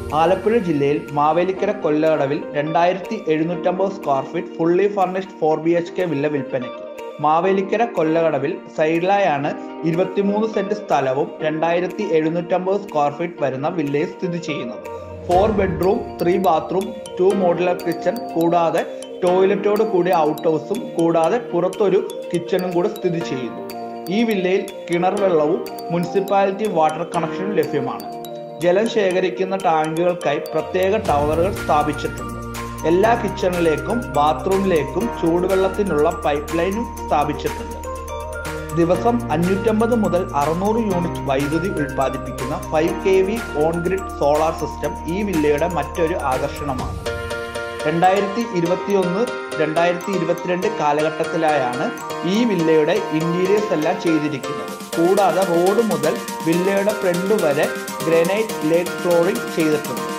ആലപ്പുഴ ജില്ലയിൽ മാവേലിക്കര കൊല്ലകടവിൽ രണ്ടായിരത്തി എഴുന്നൂറ്റമ്പത് square feet fully furnished four B H K villa വിൽപ്പനയ്ക്ക് മാവേലിക്കര കൊല്ലകടവിൽ സൈഡിലായാണ് ഇരുപത്തിമൂന്ന് സെന്റ് സ്ഥലവും രണ്ടായിരത്തി എഴുന്നൂറ്റമ്പത് സ്ക്വയർ ഫീറ്റ് വരുന്ന വില്ലയിൽ സ്ഥിതി ചെയ്യുന്നത് four bedroom three bathroom two modular kitchen കൂടാതെ ടോയ്ലറ്റോട് കൂടിയ ഔട്ട് ഹൗസും കൂടാതെ പുറത്തൊരു കിച്ചണും കൂടെ സ്ഥിതി ചെയ്യുന്നു ഈ വില്ലയിൽ കിണർ വെള്ളവും മുനിസിപ്പാലിറ്റി വാട്ടർ കണക്ഷനും ലഭ്യമാണ് ജലം ശേഖരിക്കുന്ന ടാങ്കുകൾക്കായി പ്രത്യേക ടവറുകൾ സ്ഥാപിച്ചിട്ടുണ്ട് എല്ലാ കിച്ചണിലേക്കും ബാത്റൂമിലേക്കും ചൂടുവെള്ളത്തിനുള്ള പൈപ്പ് ലൈനും സ്ഥാപിച്ചിട്ടുണ്ട് ദിവസം അഞ്ഞൂറ്റമ്പത് മുതൽ അറുന്നൂറ് യൂണിറ്റ് വൈദ്യുതി ഉൽപ്പാദിപ്പിക്കുന്ന five K V on grid solar system ഈ വില്ലയുടെ മറ്റൊരു ആകർഷണമാണ് രണ്ടായിരത്തി ഇരുപത്തിയൊന്ന് രണ്ടായിരത്തി ഇരുപത്തിരണ്ട് കാലഘട്ടത്തിലായാണ് ഈ വില്ലയുടെ ഇന്റീരിയേഴ്സ് എല്ലാം ചെയ്തിരിക്കുന്നത് കൂടാതെ റോഡ് മുതൽ വില്ലയുടെ ഫ്രണ്ട് വരെ ഗ്രാനൈറ്റ് ലേറ്റ് ഫ്ലോറിംഗ് ചെയ്തിട്ടുണ്ട്